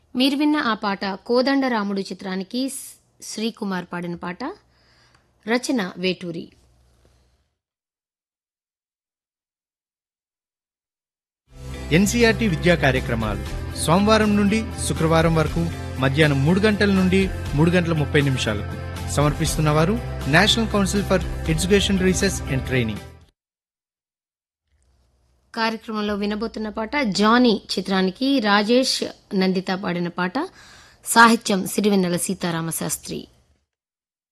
మీరు విన్న ఆ పాట కోదండరాముడు చిత్రానికి స్- శ్రీకుమార్ పాడిన పాట రచన వేటూరి ఎన్సీఆర్టీ విద్యా కార్యక్రమాలు సోమవారం నుండి శుక్రవారం వరకు మధ్యాహ్నం మూడు గంటల నుండి మూడు గంటల ముప్పై నిమిషాలకు సమర్పిస్తున్నవారు national council for education research and training కార్యక్రమంలో వినబోతున్న పాట జానీ చిత్రానికి రాజేష్ నందిత పాడిన పాట సాహిత్యం సిరివెన్నెల సీతారామ శాస్త్రి